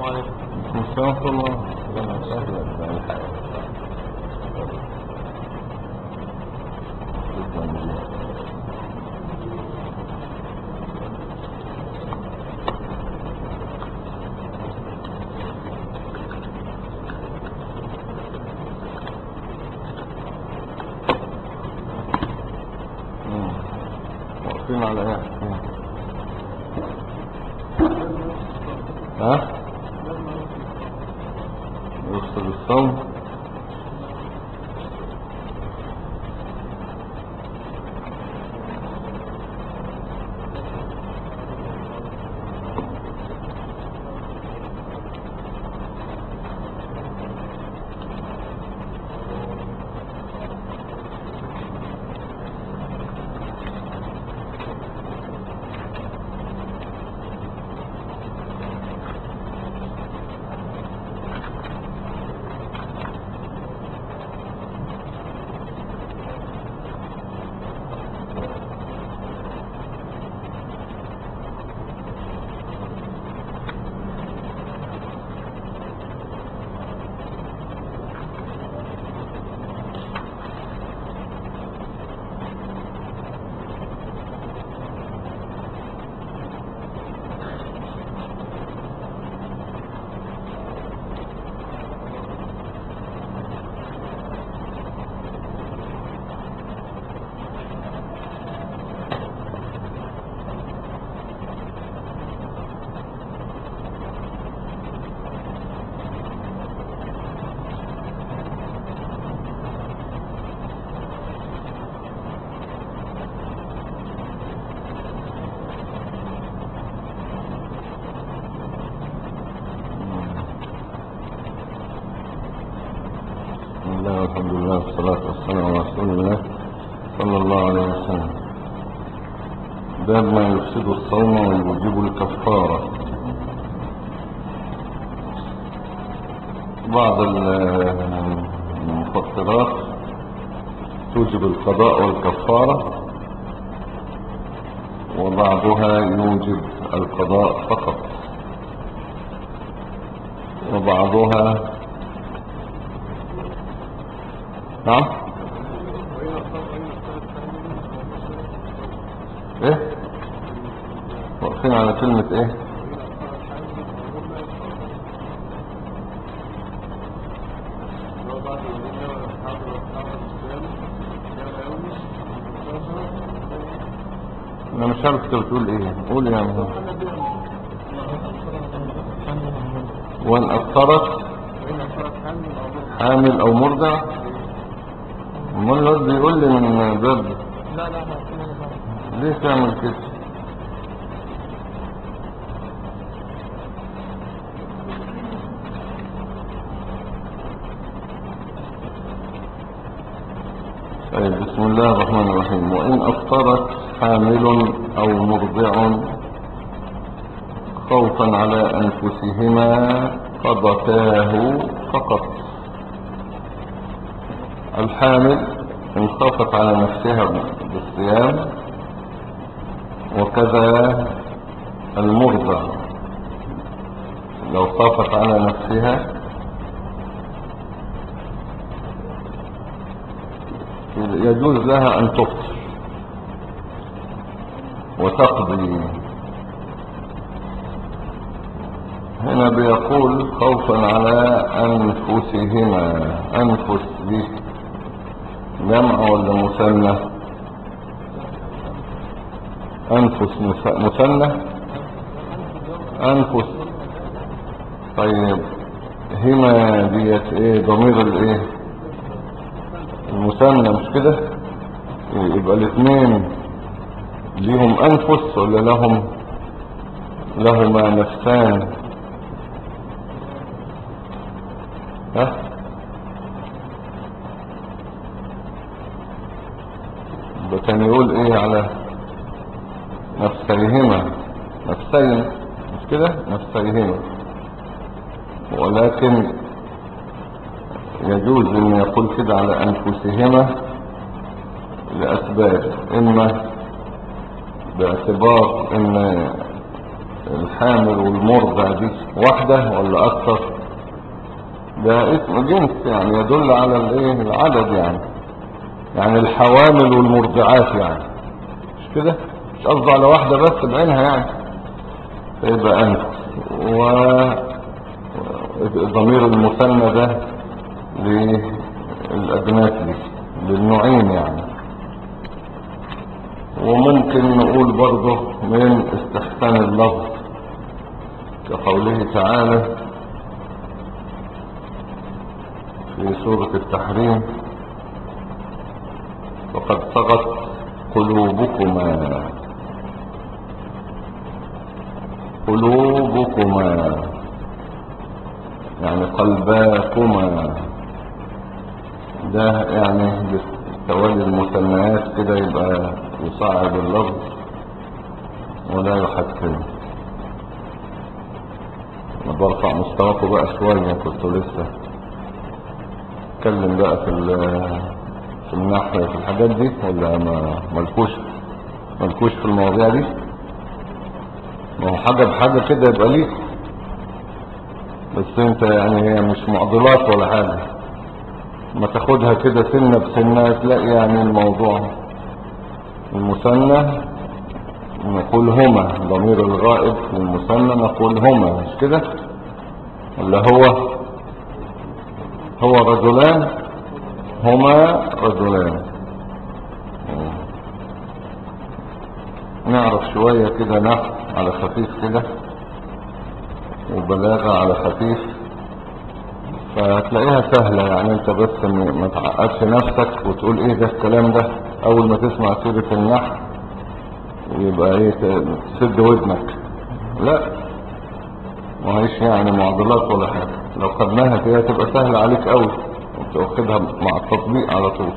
عليكم مستغفر الله ربنا سهلك الحياة شكرا لله مم. واقفين على ايه مم. ها يفسد الصوم بسم الله والحمد لله والصلاة والسلام على رسول الله صلى الله عليه وسلم باب ما يفسد الصوم ويوجب الكفارة بعض ال- المفطرات توجب القضاء والكفارة وبعضها يوجب القضاء فقط وبعضها نعم ايه واقفين على كلمة ايه انا مش عارف انت بتقول ايه قول يا عم وان اثرت حامل او مرضع امال الواد بيقول لي من باب لا لا لا ليه تعمل كده طيب بسم الله الرحمن الرحيم وإن أفطرت حامل أو مرضع خوفا على أنفسهما قضتاه فقط الحامل إن خافت على نفسها بالصيام وكذا المرضع لو خافت على نفسها يجوز لها أن تفطر وتقضي هنا بيقول خوفا على أنفسهما أنفس دي جمع ولا مثنى أنفس مس- مثنى أنفس طيب هنا ديت ايه ضمير الايه المثنى مش كده يبقى الاثنين ليهم انفس ولا لهم لهما نفسان ها يبقى كان يقول ايه على نفسيهما نفسين مش كده نفسيهما ولكن يجوز ان يقول كده على انفسهما لاسباب اما باعتبار ان الحامل والمرضع دي واحدة ولا اكتر ده اسم جنس يعني يدل على الايه العدد يعني يعني الحوامل والمرضعات يعني مش كده مش قصده على واحدة بس بعينها يعني فيبقى انت و ضمير المثنى ده للأجناس دي للنوعين يعني وممكن نقول برضه من استحسان اللفظ كقوله تعالى في سورة التحريم وقد صغت قلوبكما قلوبكما يعني قلباكما ده يعني بالتوالي المثنيات كده يبقى يصعب اللفظ ولا يحسنه انا برفع مستواكم بقى شوية كنت لسه اتكلم بقى في في النحو في الحاجات دي ولا ما ملكوش ملكوش في المواضيع دي ما هو حاجة بحاجة كده يبقى ليك بس انت يعني هي مش معضلات ولا حاجة ما تاخدها كده سنة بسنة تلاقي يعني الموضوع المثنى نقول هما ضمير الغائب والمثنى نقول هما مش كده ولا هو هو رجلان هما رجلان نعرف شوية كده نحو على خفيف كده وبلاغة على خفيف فهتلاقيها سهلة يعني انت بس ما تعقدش نفسك وتقول ايه ده الكلام ده اول ما تسمع سورة النحو يبقى ايه تسد ودنك لا ما هيش يعني معضلات ولا حاجة لو خدناها كده تبقى سهلة عليك قوي وتاخدها مع التطبيق على طول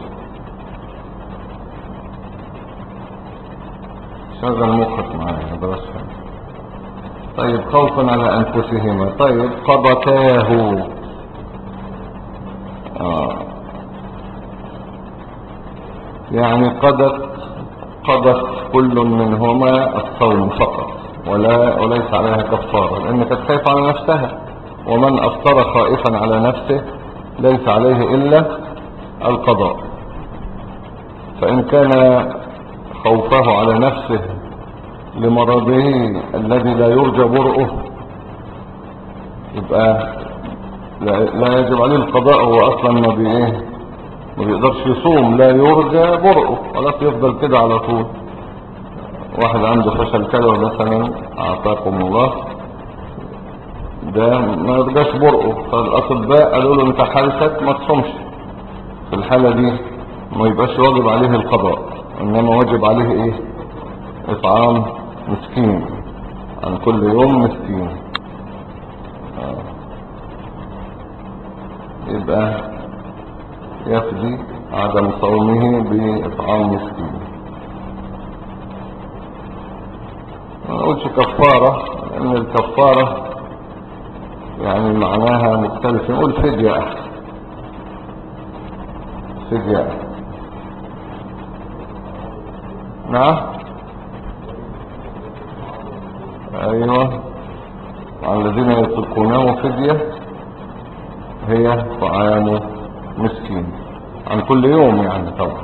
شغل مخك معايا بلاش حاجة طيب خوفا على انفسهما طيب قضتاه آه. يعني قضت قضت كل منهما الصوم فقط ولا وليس عليها كفارة لان كانت خايفة على نفسها ومن افطر خائفا على نفسه ليس عليه الا القضاء فان كان خوفه على نفسه لمرضه الذي لا يرجى برؤه يبقى لا, لا يجب عليه القضاء هو اصلا ما بايه ما بيقدرش يصوم لا يرجى برؤه خلاص يفضل كده على طول واحد عنده فشل كلوي مثلا اعطاكم الله ده ما يرجاش برؤه فالاطباء قالوا له انت حالتك ما تصومش في الحالة دي ما يبقاش واجب عليه القضاء انما واجب عليه ايه اطعام مسكين عن كل يوم مسكين آه. يبقى يفدي عدم صومه بإطعام مسكين ما نقولش كفارة لأن الكفارة يعني معناها مختلف نقول فدية أحسن فدية أحسن نعم ايوه على الذين يطلقونه فدية هي طعام مسكين عن كل يوم يعني طبعا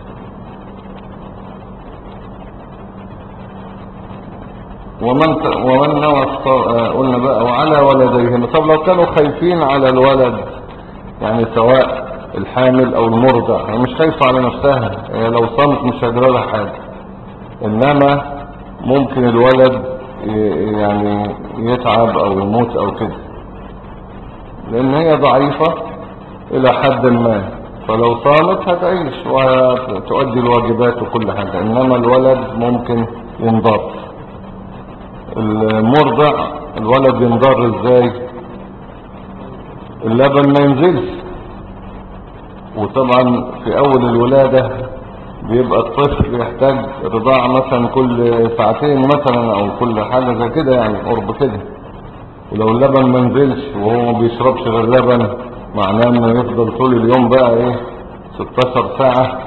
ومن ومن نوى قلنا بقى وعلى ولديهم طب لو كانوا خايفين على الولد يعني سواء الحامل او المرضع هي مش خايفة على نفسها هي لو صامت مش هجرى لها حاجة انما ممكن الولد يعني يتعب او يموت او كده لان هي ضعيفة الى حد ما فلو صامت هتعيش وتؤدي الواجبات وكل حاجة انما الولد ممكن ينضر المرضع الولد ينضر ازاي اللبن ما ينزلش وطبعا في اول الولادة بيبقى الطفل يحتاج رضاعة مثلا كل ساعتين مثلا او كل حاجة زي كده يعني قرب كده ولو اللبن ما نزلش وهو ما بيشربش غير لبن معناه انه يفضل طول اليوم بقى ايه 16 ساعة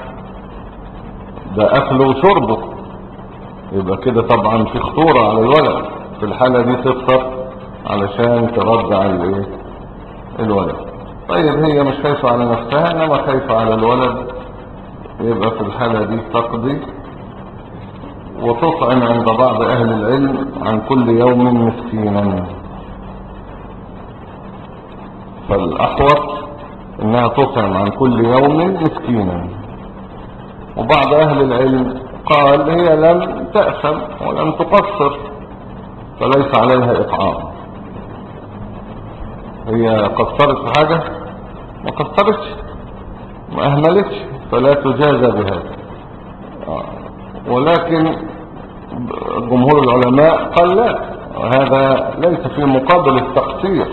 ده اكله وشربه يبقى كده طبعا في خطورة على الولد في الحالة دي تفطر علشان ترضع الايه الولد طيب هي مش خايفة على نفسها انما خايفة على الولد يبقى في الحالة دي تقضي وتطعم عند بعض اهل العلم عن كل يوم مسكينا فالاحوط انها تطعم عن كل يوم مسكينا وبعض اهل العلم قال هي لم تأثم ولم تقصر فليس عليها اطعام هي قصرت في حاجة ما قصرتش ما اهملتش فلا تجازى بهذا آه. ولكن جمهور العلماء قال لا وهذا ليس في مقابل التقصير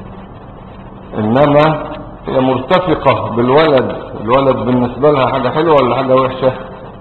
انما هي مرتفقة بالولد الولد بالنسبة لها حاجة حلوة ولا حاجة وحشة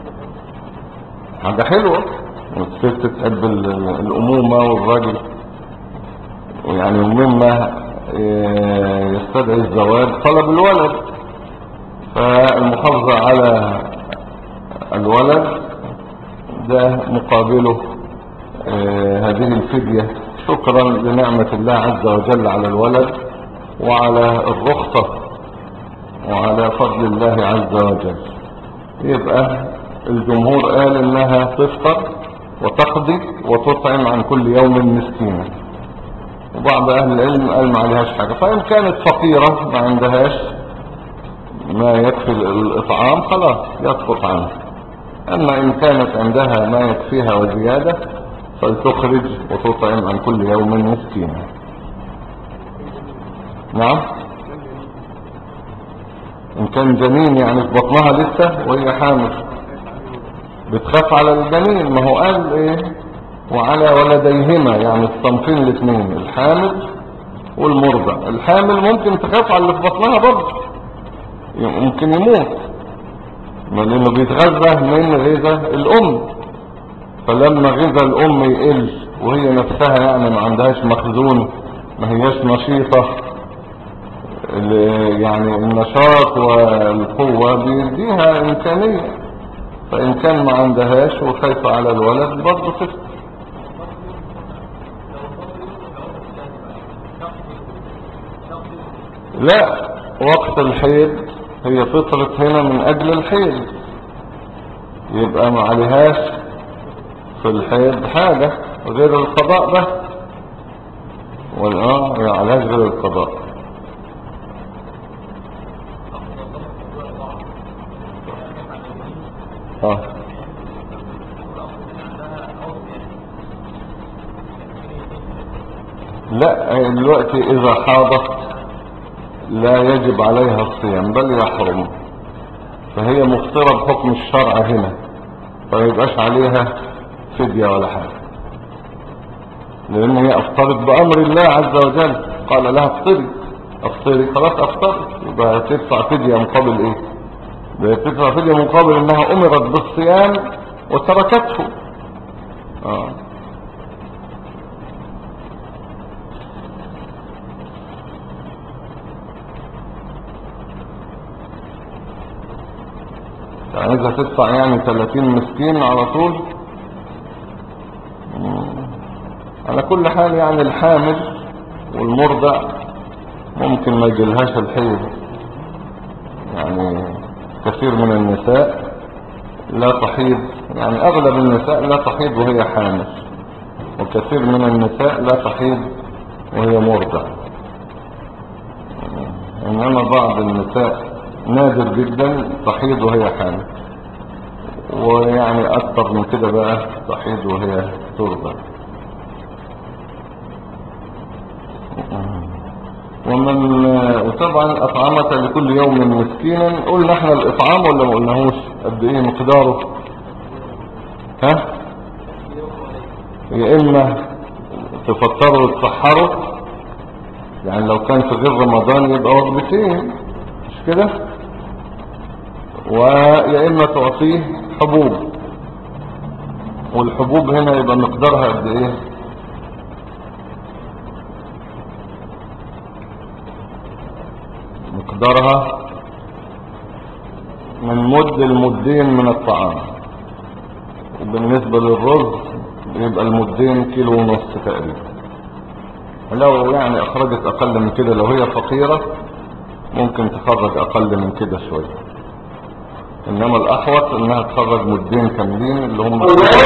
حاجة حلوة الست تحب الأمومة والراجل ويعني مما يستدعي الزواج طلب الولد فالمحافظة على الولد ده مقابله هذه الفدية شكرا لنعمة الله عز وجل على الولد وعلى الرخصة وعلى فضل الله عز وجل يبقى الجمهور قال انها تفطر وتقضي وتطعم عن كل يوم مسكينا وبعض اهل العلم قال ما عليهاش حاجة فان كانت فقيرة ما عندهاش ما يكفي الاطعام خلاص يسقط عنها اما ان كانت عندها ما يكفيها وزيادة فلتخرج وتطعم عن كل يوم مسكينا نعم ان كان جنين يعني في بطنها لسه وهي حامل بتخاف على الجنين ما هو قال ايه وعلى ولديهما يعني الصنفين الاثنين الحامل والمرضع الحامل ممكن تخاف على اللي في بطنها برضه ممكن يموت ما لانه بيتغذى من غذاء الام فلما غذاء الام يقل وهي نفسها يعني ما عندهاش مخزون ما هياش نشيطة يعني النشاط والقوة بيديها امكانية فان كان ما عندهاش وخايفة على الولد برضه تفتح لا وقت الحيض هي فطرت هنا من اجل الحيض يبقى ما عليهاش في الحيض حاجة غير القضاء ده والآن ما عليهاش غير القضاء اه لا دلوقتي اذا حاضت لا يجب عليها الصيام بل يحرم فهي مفطرة بحكم الشرع هنا فيبقاش عليها فدية ولا حاجة لان هي افطرت بامر الله عز وجل قال لها افطري افطري خلاص افطرت يبقى تدفع فدية مقابل ايه ده تدفع فدية مقابل انها امرت بالصيام وتركته اه عايزة تدفع يعني 30 مسكين على طول على كل حال يعني الحامل والمرضع ممكن ما يجيلهاش الحيض يعني كثير من النساء لا تحيض يعني اغلب النساء لا تحيض وهي حامل وكثير من النساء لا تحيض وهي مرضع انما بعض النساء نادر جدا تحيض وهي حامل ويعني اكتر من كده بقى تحيض وهي ترضع ومن وطبعا اطعمت لكل يوم مسكينا قلنا احنا الاطعام ولا ما قلناهوش قد ايه مقداره ها يا اما تفطروا وتسحروا يعني لو كان في غير رمضان يبقى وجبتين مش كده ويا اما تعطيه حبوب والحبوب هنا يبقى مقدارها قد ايه مقدارها من مد المدين من الطعام وبالنسبة للرز يبقى المدين كيلو ونص تقريبا لو يعني اخرجت اقل من كده لو هي فقيرة ممكن تخرج اقل من كده شوية انما الاحوط انها تخرج مدين كاملين اللي هم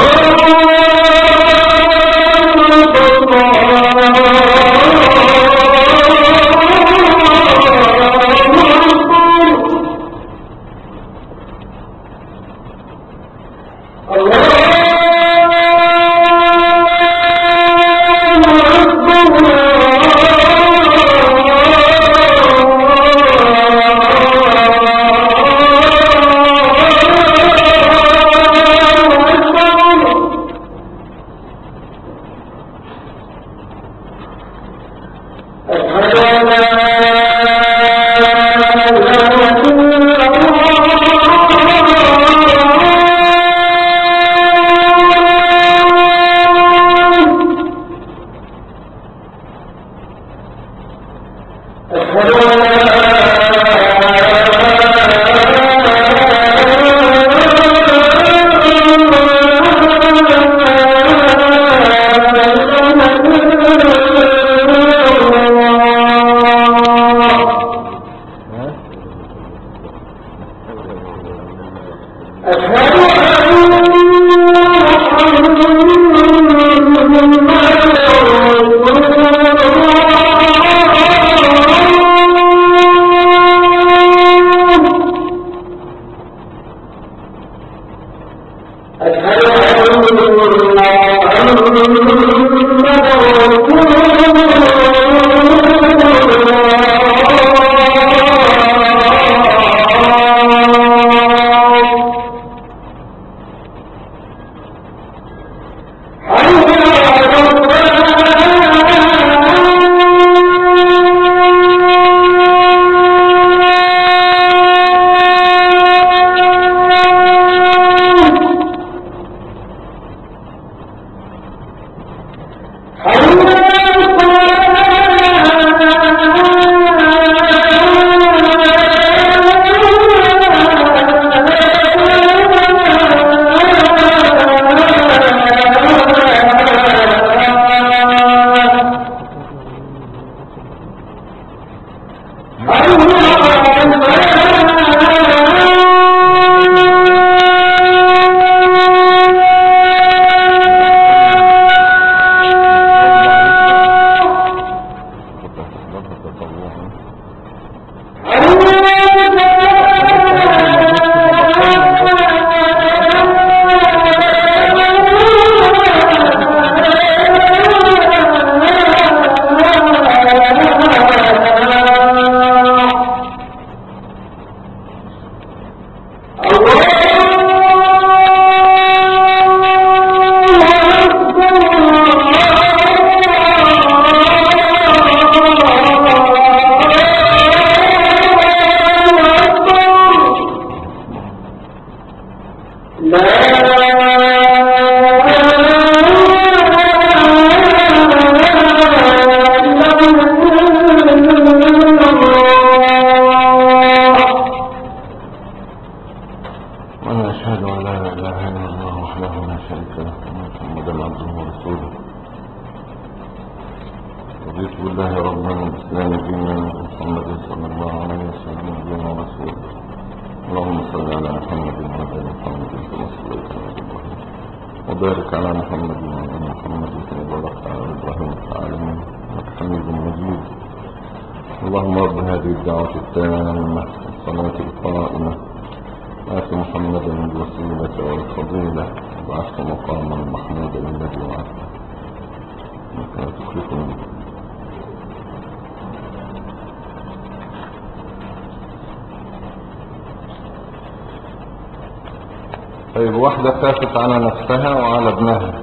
طيب واحدة خافت على نفسها وعلى ابنها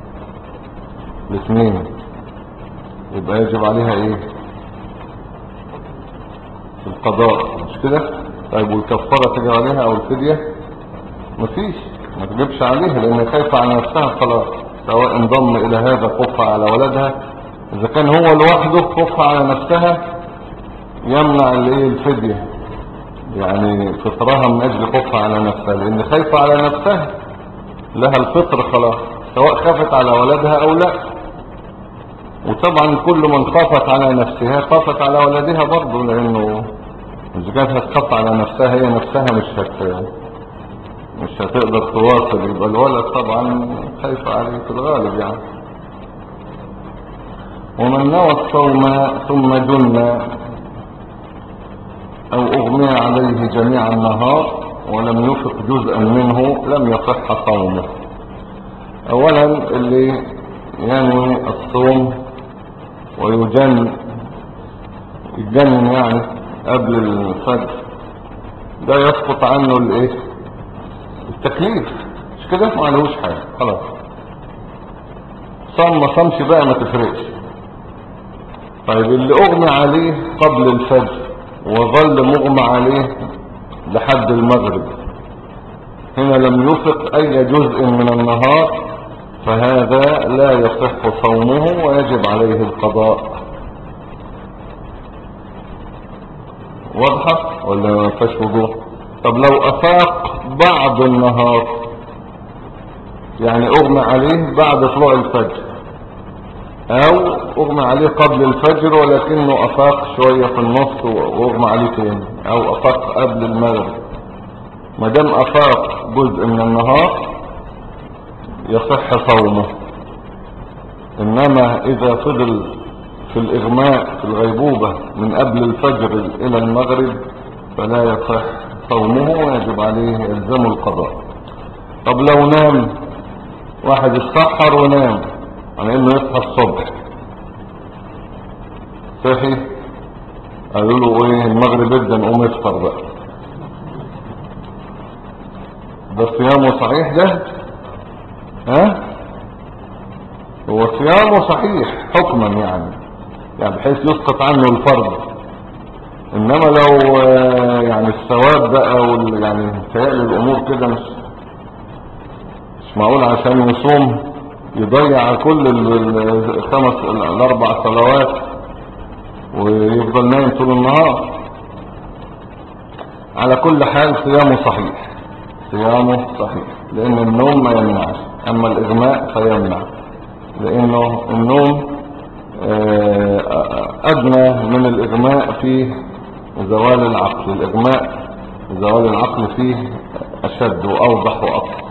الاثنين يبقى يجب عليها ايه القضاء مش كده طيب والكفارة تجب عليها او الفدية مفيش ما تجيبش عليها لان خايفة على نفسها خلاص سواء انضم الى هذا خف على ولدها اذا كان هو لوحده خف على نفسها يمنع الايه الفدية يعني فطرها من اجل خوفها على نفسها لان خايفة على نفسها لها الفطر خلاص سواء خافت على ولدها او لا وطبعا كل من خافت على نفسها خافت على ولدها برضه لانه اذا كانت هتخاف على نفسها هي نفسها مش هت مش هتقدر تواصل يبقى الولد طبعا خايف عليه في الغالب يعني ومن نوى الصوم ثم جن او اغمي عليه جميع النهار ولم يفق جزءا منه لم يصح صومه اولا اللي ينوي الصوم ويجن يجنن يعني قبل الفجر ده يسقط عنه الايه التكليف مش كده ما عليهوش حاجه خلاص صام ما صامش بقى ما تفرقش طيب اللي اغمى عليه قبل الفجر وظل مغمى عليه لحد المغرب هنا لم يفق اي جزء من النهار فهذا لا يصح صومه ويجب عليه القضاء واضحة ولا ما فيهاش وضوح طب لو افاق بعض النهار يعني اغمى عليه بعد طلوع الفجر او اغمى عليه قبل الفجر ولكنه افاق شوية في النص واغمى عليه تاني او افاق قبل المغرب ما دام افاق جزء من النهار يصح صومه انما اذا فضل في الاغماء في الغيبوبة من قبل الفجر الى المغرب فلا يصح صومه ويجب عليه يلزم القضاء طب لو نام واحد اتسحر ونام على انه يصحى الصبح صحي قالوا له ايه المغرب ابدا نقوم افطر بقى ده صيامه صحيح ده ها هو صيامه صحيح حكما يعني يعني بحيث يسقط عنه الفرض انما لو آه، يعني الثواب بقى وال يعني تهيألي الامور كده مش مش معقول عشان يصوم يضيع كل ال- الخمس الاربع صلوات ويفضل نايم طول النهار على كل حال صيامه صحيح صيامه صحيح لان النوم ما يمنعش اما الاغماء فيمنع لانه النوم آه، ادنى من الاغماء في زوال العقل الاغماء زوال العقل فيه اشد واوضح واكثر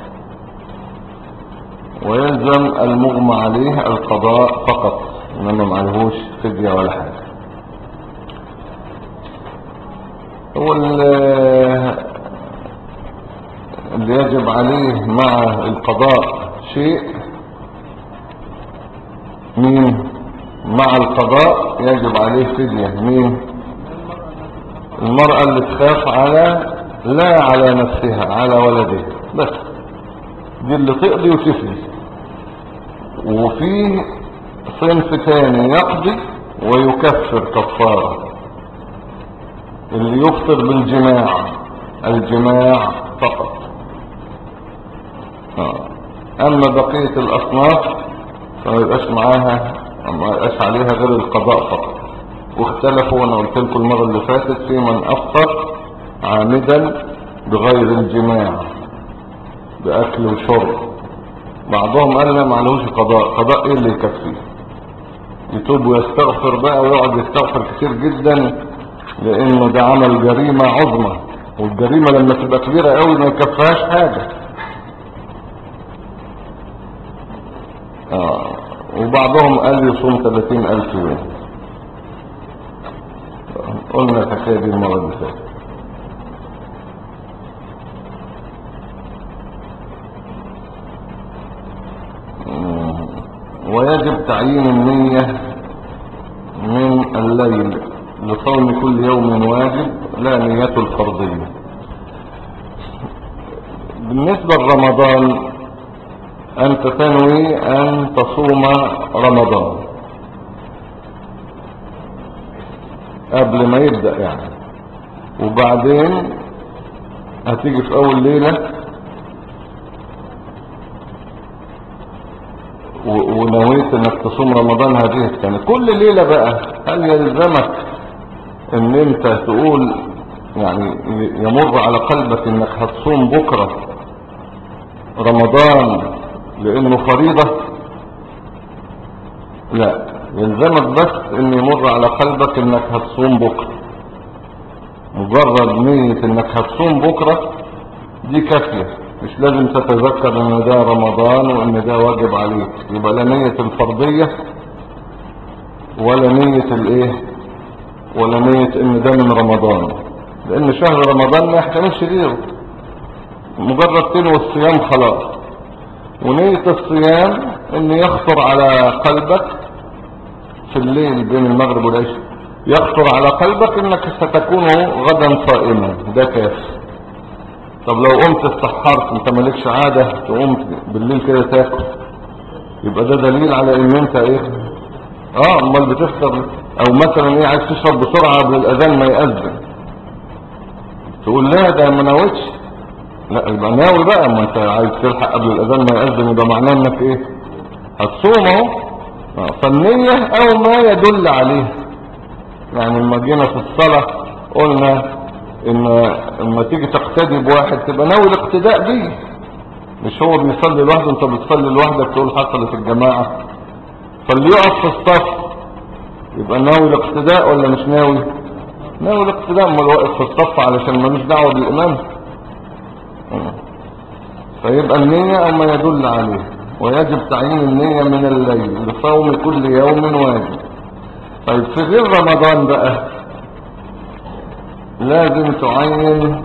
ويلزم المغمى عليه القضاء فقط انما ما عليهوش فدية ولا حاجة هو ال- اللي يجب عليه مع القضاء شيء مين مع القضاء يجب عليه فدية مين المرأة اللي تخاف على لا على نفسها على ولدها بس دي اللي تقضي وتفدي وفي صنف تاني يقضي ويكفر كفارة اللي يفطر بالجماع الجماع فقط آه. اما بقية الاصناف فما يبقاش معاها ما يبقاش عليها غير القضاء فقط واختلفوا وانا قلت لكم المرة اللي فاتت في من افطر عامدا بغير الجماع باكل وشرب بعضهم قال لا معلوش قضاء قضاء ايه اللي يكفيه يتوب ويستغفر بقى ويقعد يستغفر كتير جدا لانه ده عمل جريمة عظمى والجريمة لما تبقى كبيرة قوي ما يكفيهاش حاجة آه. وبعضهم قال يصوم 30 ألف يوم قلنا الحكاية دي المرة اللي فاتت مم. ويجب تعيين النية من الليل لصوم كل يوم واجب لا نية الفرضية بالنسبة لرمضان أنت تنوي أن تصوم رمضان قبل ما يبدأ يعني وبعدين هتيجي في أول ليلة و- ونويت انك تصوم رمضان هذه السنة كل ليلة بقى هل يلزمك ان انت تقول يعني يمر على قلبك انك هتصوم بكرة رمضان لانه فريضة لا يلزمك بس ان يمر على قلبك انك هتصوم بكرة مجرد نية انك هتصوم بكرة دي كافية مش لازم تتذكر ان ده رمضان وان ده واجب عليك يبقى لا نية الفرضية ولا نية الايه ولا نية ان ده من رمضان لان شهر رمضان ما يحتملش غيره مجرد تنوي الصيام خلاص ونية الصيام ان يخطر على قلبك في الليل بين المغرب والعشاء يخطر على قلبك انك ستكون غدا صائما ده كافي طب لو قمت استحرت انت مالكش عادة تقوم بالليل كده تاكل يبقى ده دليل على ان انت ايه اه امال بتفطر او مثلا ايه عايز تشرب بسرعة قبل الاذان ما يأذن تقول لا ده ما نويتش لا يبقى ناوي بقى ما انت عايز تلحق قبل الاذان ما يأذن يبقى معناه انك ايه هتصوم اهو آه، فالنية او ما يدل عليه يعني لما جينا في الصلاة قلنا ان لما تيجي تقتدي بواحد تبقى ناوي الاقتداء بيه مش هو بيصلي لوحده انت بتصلي لوحدك تقول حصلت الجماعة فاللي يقف في الصف يبقى ناوي الاقتداء ولا مش ناوي ناوي الاقتداء امال واقف في الصف علشان ملوش دعوه بالامام آه. فيبقى النية او ما يدل عليه ويجب تعيين النية من الليل لصوم كل يوم واجب طيب في غير رمضان بقى لازم تعين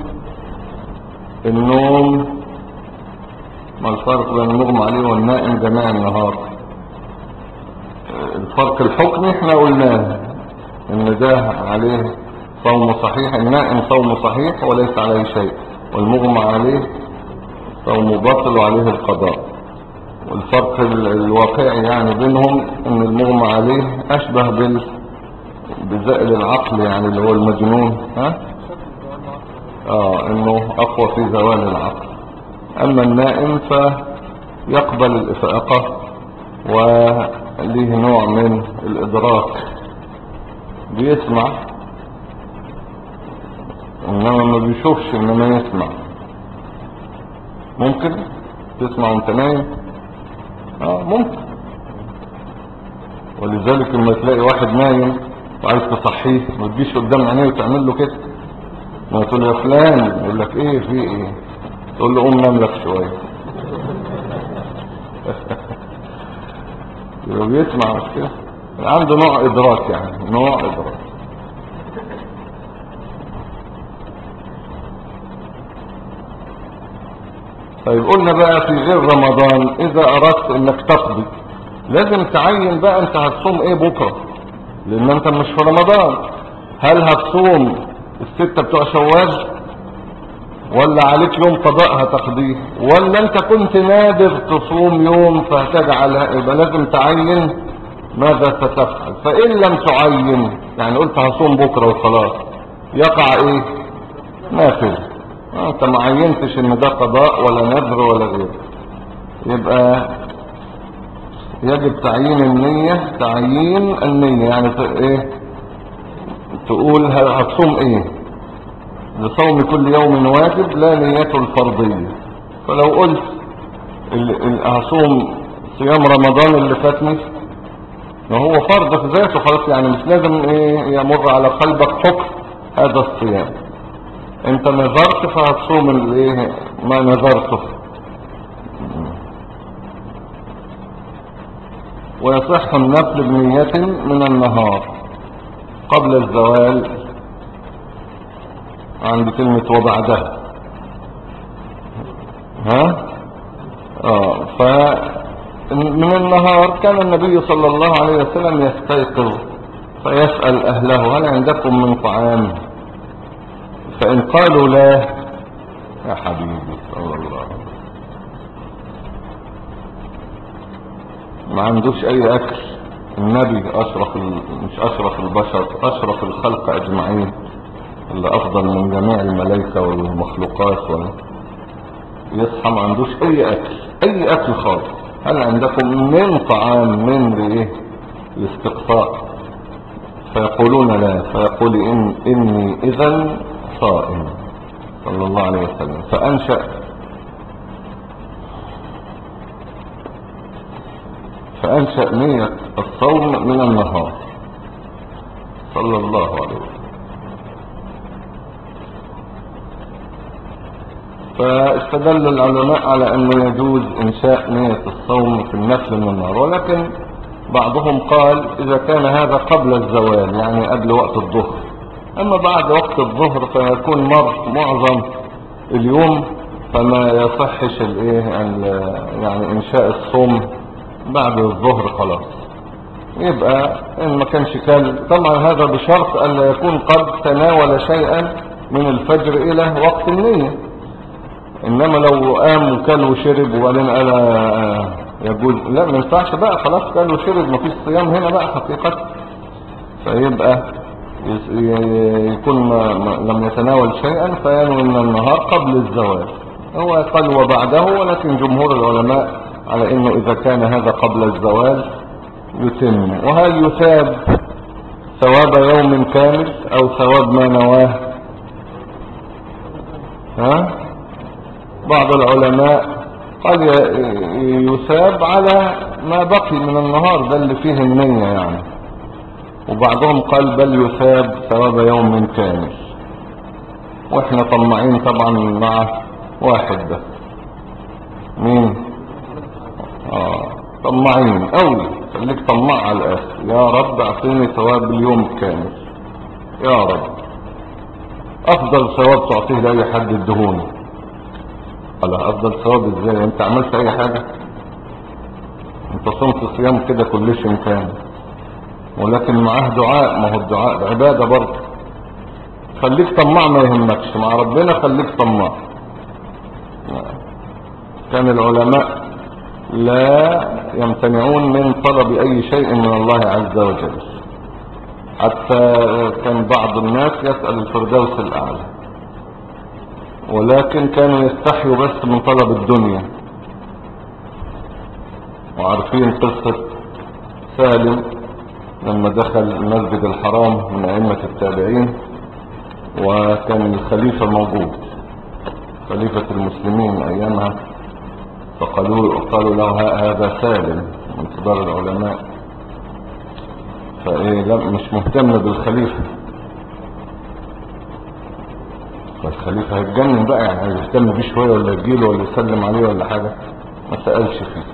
النوم ما الفرق بين المغمى عليه والنائم جميع النهار الفرق الحكمي احنا قلناه ان ده عليه صوم صحيح النائم صوم صحيح وليس عليه شيء والمغمى عليه صوم باطل وعليه القضاء والفرق ال- الواقعي يعني بينهم ان المغمى عليه اشبه بال بزائل العقل يعني اللي هو المجنون ها اه انه اقوى في زوال العقل اما النائم فيقبل الافاقة وليه نوع من الادراك بيسمع انما ما بيشوفش انما يسمع ممكن تسمع وانت نايم اه ممكن ولذلك لما تلاقي واحد نايم وعايز تصحيه ما تجيش قدام عينيه وتعمل له كده ما تقول له يا فلان يقول لك ايه في ايه تقول له قوم نام لك شويه يبقى بيسمع مش كده عنده نوع ادراك يعني نوع ادراك طيب قلنا بقى في غير رمضان اذا اردت انك تقضي لازم تعين بقى انت هتصوم ايه بكرة لان انت مش في رمضان هل هتصوم الستة بتوع شوال ولا عليك يوم قضاء هتقضيه ولا انت كنت نادر تصوم يوم فهتجعل يبقى لازم تعين ماذا ستفعل فان لم تعين يعني قلت هصوم بكرة وخلاص يقع ايه نافذ آه، انت ما عينتش ان ده قضاء ولا نذر ولا غيره يبقى يجب تعيين النية تعيين النية يعني ت- ايه تقول ه- هتصوم ايه لصوم كل يوم واجب لا نيته الفرضية فلو قلت ال- ال- هصوم صيام رمضان اللي فاتني ما هو فرض في ذاته خلاص يعني مش لازم ايه يمر على قلبك حكم هذا الصيام انت نذرت فهتصوم الايه ما نذرته ويصح النفل بنية من النهار قبل الزوال عند كلمة وبعدها ها اه ف من النهار كان النبي صلى الله عليه وسلم يستيقظ فيسأل أهله هل عندكم من طعام فإن قالوا لا يا حبيبي صلى الله عليه وسلم ما عندوش اي اكل النبي اشرف ال... مش اشرف البشر اشرف الخلق اجمعين اللي افضل من جميع الملائكة والمخلوقات وال... يصحى ما عندوش اي اكل اي اكل خالص هل عندكم من طعام من ايه الاستقصاء فيقولون لا فيقول إن اني اذا صائم صلى الله عليه وسلم فانشأ فأنشأ نية الصوم من النهار صلى الله عليه وسلم فاستدل العلماء على أنه يجوز إنشاء نية الصوم في النفل من النهار ولكن بعضهم قال إذا كان هذا قبل الزوال يعني قبل وقت الظهر أما بعد وقت الظهر فيكون مر معظم اليوم فما يصحش الايه يعني انشاء الصوم بعد الظهر خلاص يبقى ان ما كانش كان طبعا هذا بشرط الا يكون قد تناول شيئا من الفجر الى وقت النية انما لو قام وكل وشرب وبعدين قال آه، يجوز لا ما ينفعش بقى خلاص كل وشرب ما فيش صيام هنا بقى حقيقة فيبقى يكون لم يتناول شيئا فينوي من النهار قبل الزواج هو قال وبعده ولكن جمهور العلماء على انه اذا كان هذا قبل الزواج يتم وهل يثاب ثواب يوم كامل او ثواب ما نواه ها بعض العلماء قال يثاب على ما بقي من النهار ده اللي فيه النية يعني وبعضهم قال بل يثاب ثواب يوم كامل واحنا طمعين طبعا مع واحد ده مين اه طمعين قوي خليك طماع على الاخر يا رب اعطيني ثواب اليوم كامل يا رب افضل ثواب تعطيه لاي حد الدهون قال افضل ثواب ازاي انت عملت اي حاجة انت صمت صيام كده كلش كان ولكن معاه دعاء ما هو الدعاء عبادة برضه خليك طماع ما يهمكش مع ربنا خليك طماع كان العلماء لا يمتنعون من طلب اي شيء من الله عز وجل حتى كان بعض الناس يسأل الفردوس الاعلى ولكن كانوا يستحيوا بس من طلب الدنيا وعارفين قصة سالم لما دخل المسجد الحرام من أئمة التابعين وكان الخليفة موجود خليفة المسلمين أيامها فقالوا قالوا له هذا سالم من كبار العلماء فإيه لا مش مهتم بالخليفة فالخليفة هيتجنن بقى يعني يهتم بيه شوية ولا يجيله ولا يسلم عليه ولا حاجة ما سألش فيه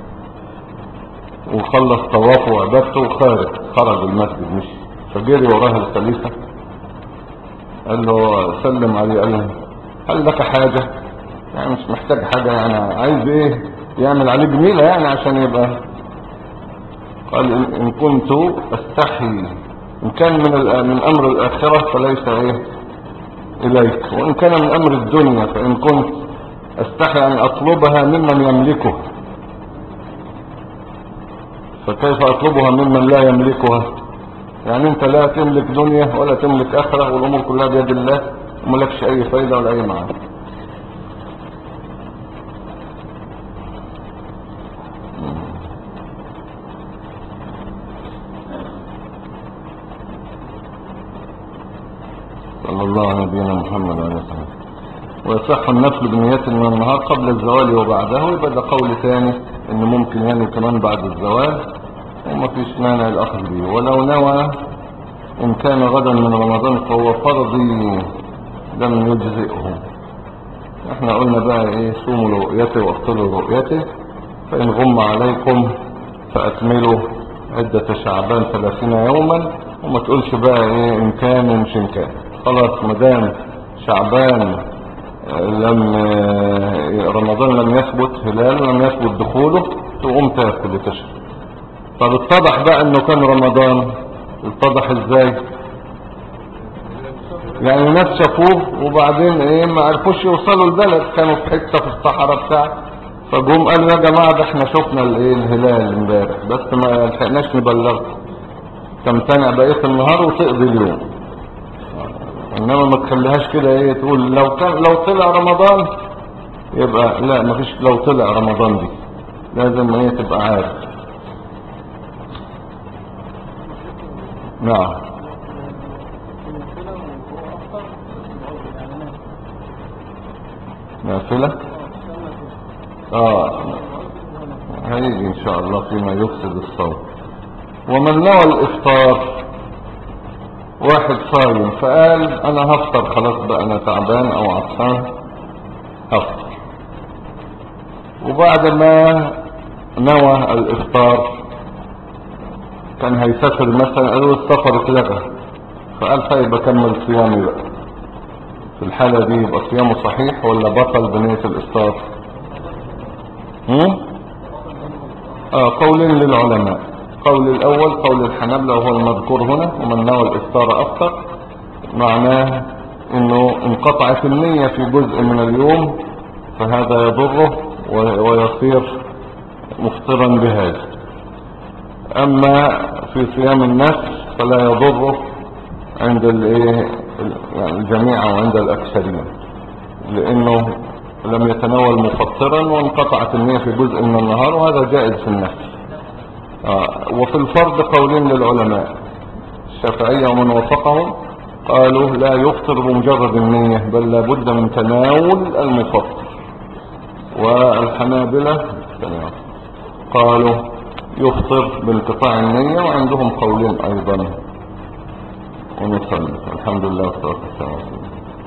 وخلص طوافه وعبادته وخارج خرج المسجد مش فجري وراه الخليفة قال له سلم عليه قال له هل لك حاجة يعني مش محتاج حاجة يعني عايز ايه يعمل عليه جميلة يعني عشان يبقى قال ان كنت استحي ان كان من من امر الاخرة فليس ايه اليك وان كان من امر الدنيا فان كنت استحي ان اطلبها ممن يملكه فكيف اطلبها ممن لا يملكها يعني انت لا تملك دنيا ولا تملك اخرة والامور كلها بيد الله وملكش اي فايدة ولا اي معنى صلى الله على نبينا محمد عليه الصلاة ويصح النفل بنية من النهار قبل الزوال وبعده يبقى ده قول ثاني ان ممكن يعني كمان بعد الزوال وما فيش مانع الاخذ به ولو نوى ان كان غدا من رمضان فهو فرضي لم يجزئه احنا قلنا بقى ايه صوموا لرؤيته واقتلوا رؤيته فان غم عليكم فاكملوا عدة شعبان ثلاثين يوما وما تقولش بقى ايه ان كان ومش ان كان خلاص مدام شعبان لم رمضان لم يثبت هلال لم يثبت دخوله تقوم تاكل وتشرب طب اتضح بقى انه كان رمضان اتضح ازاي يعني الناس شافوه وبعدين ايه ما عرفوش يوصلوا البلد كانوا في حته في الصحراء بتاع فجم قالوا يا جماعه ده احنا شفنا الايه الهلال امبارح بس ما لحقناش نبلغكم تمتنع بقيه النهار وتقضي اليوم انما ما تخليهاش كده ايه تقول لو كان لو طلع رمضان يبقى لا مفيش لو طلع رمضان دي لازم ايه تبقى عارف نعم نافلة اه هيجي ان شاء الله فيما يفسد الصوم ومن نوى الافطار واحد صايم فقال انا هفطر خلاص بقى انا تعبان او عطشان هفطر وبعد ما نوى الافطار كان هيسافر مثلا قالوا السفر اتلغى فقال طيب اكمل صيامي بقى في الحالة دي يبقى صيامه صحيح ولا بطل بنية الافطار هم؟ آه قولين للعلماء قول الاول قول الحنابلة وهو المذكور هنا ومن نوى الافطار افطر معناه انه انقطعت النية في جزء من اليوم فهذا يضره ويصير مفطرا بهذا اما في صيام النفس فلا يضره عند الايه يعني الجميع او عند الاكثرين لانه لم يتناول مفطرا وانقطعت النية في جزء من النهار وهذا جائز في النفس آه وفي الفرض قولين للعلماء الشافعية ومن وفقهم قالوا لا يفطر بمجرد النية بل لابد من تناول المفطر والحنابلة قالوا يفطر بانقطاع النية وعندهم قولين ايضا ونصلي الحمد لله والصلاة والسلام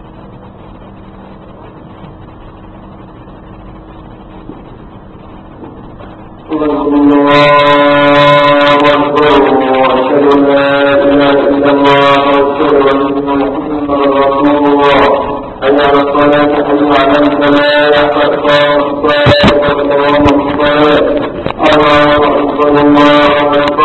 الله أكبر وأشهد أن لا إله إلا الله وأشهد أن محمدا رسول الله حي على الصلاة حي على الفلاح قد قام الصلاة قد قام الصلاة الله أكبر الله أكبر